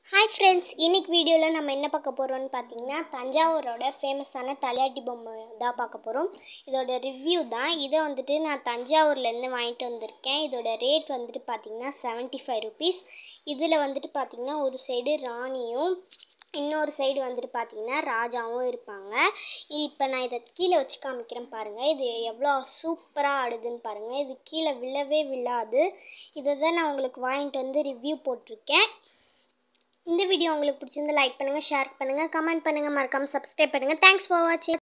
hi friends இன்னைக்கு வீடியோவில் நம்ம என்ன பார்க்க போகிறோம்னு பார்த்தீங்கன்னா தஞ்சாவூரோட ஃபேமஸான தலையாட்டி பொம்மை தான் பார்க்க போகிறோம் இதோட ரிவ்யூ தான் இதை வந்துட்டு நான் தஞ்சாவூர்லேருந்து வாங்கிட்டு வந்திருக்கேன் இதோட ரேட் வந்துட்டு பார்த்தீங்கன்னா செவன்ட்டி ஃபைவ் ருபீஸ் இதில் வந்துட்டு பார்த்தீங்கன்னா ஒரு சைடு ராணியும் இன்னொரு சைடு வந்துட்டு பார்த்தீங்கன்னா ராஜாவும் இருப்பாங்க இப்போ நான் இதை கீழே வச்சு காமிக்கிறேன் பாருங்கள் இது எவ்வளோ சூப்பராக ஆடுதுன்னு பாருங்கள் இது கீழே விழவே விழாது இதை தான் நான் உங்களுக்கு வாங்கிட்டு வந்து ரிவ்யூ போட்டிருக்கேன் இந்த வீடியோ உங்களுக்கு பிடிச்சிருந்தா லைக் பண்ணுங்கள் ஷேர் பண்ணுங்கள் கமெண்ட் பண்ணுங்கள் மறக்காமல் சப்ஸ்கிரைப் பண்ணுங்கள் தேங்க்ஸ் ஃபார் வாட்சிங்